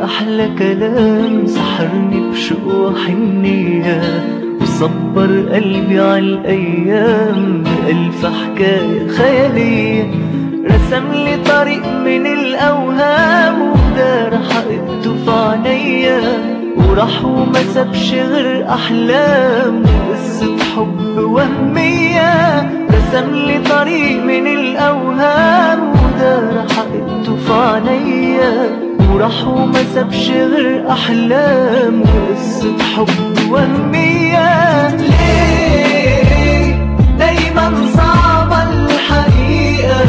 أحلى كلام سحرني بشوق حنية وصبر قلبي عالأيام بألف حكاية خيالية رسم لي طريق من الأوهام وده حققته في عينيا وراح وما سابش غير أحلام وقصة حب وهمية رسم لي طريق من الأوهام وده حققته في عينيا وراح وما سابش غير أحلام وقصة حب وهمية ليه دايما صعبة الحقيقة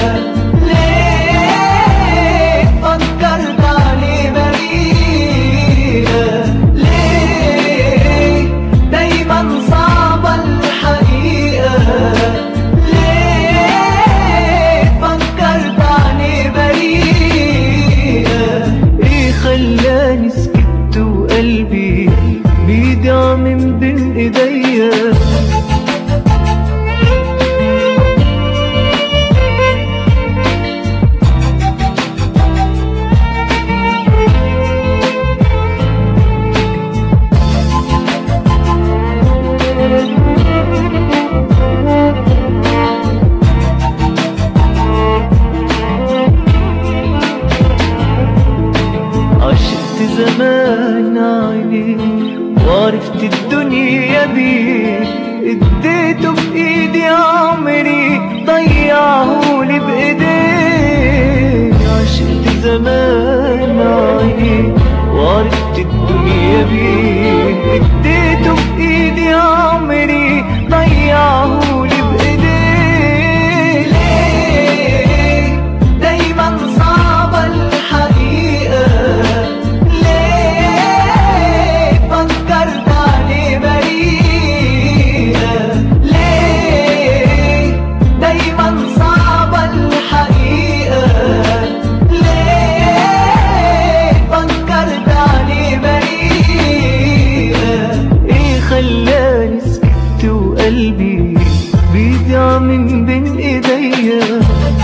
ليه فكرت عليه بريئة ليه دايما صعبة الحقيقة ليه فكرت عليه بريئة ايه خلاني سكت وقلبي بيضيع من بين ايديا عشقت زمان عيني وعرفت الدنيا بيه اديته بايدي عمري ضيعهولي بايديه عشقت زمان عيني وعرفت الدنيا بيه اديته بايدي عمري ضيعهولي بايديه ليه دايما صعبة الحقيقة ليه فكرت عليه بريئة ليه دايما صعبة الحقيقة ليه فكرت عليه بريئة ايه خلاني سكت وقلبي بيضيع من بين ايديا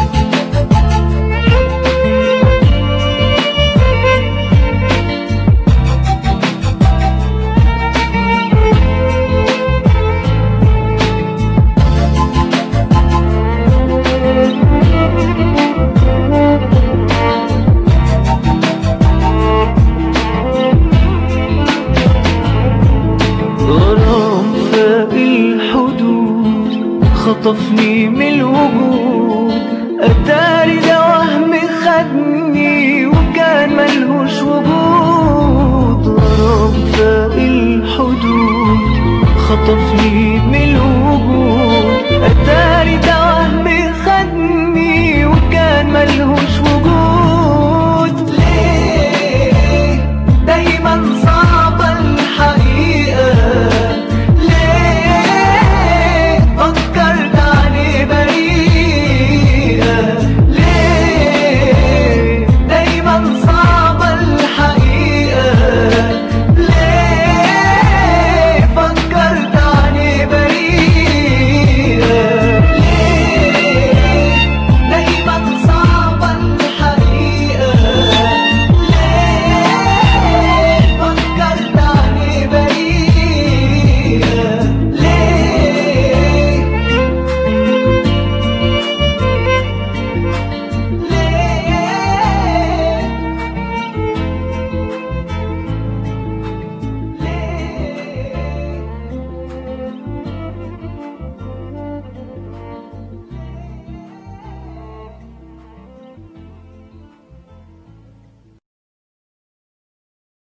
غرام فاق الحدود خطفني من الوجود أتاري ده وهم خدني وكان ملهوش وجود غرام فاق الحدود خطفني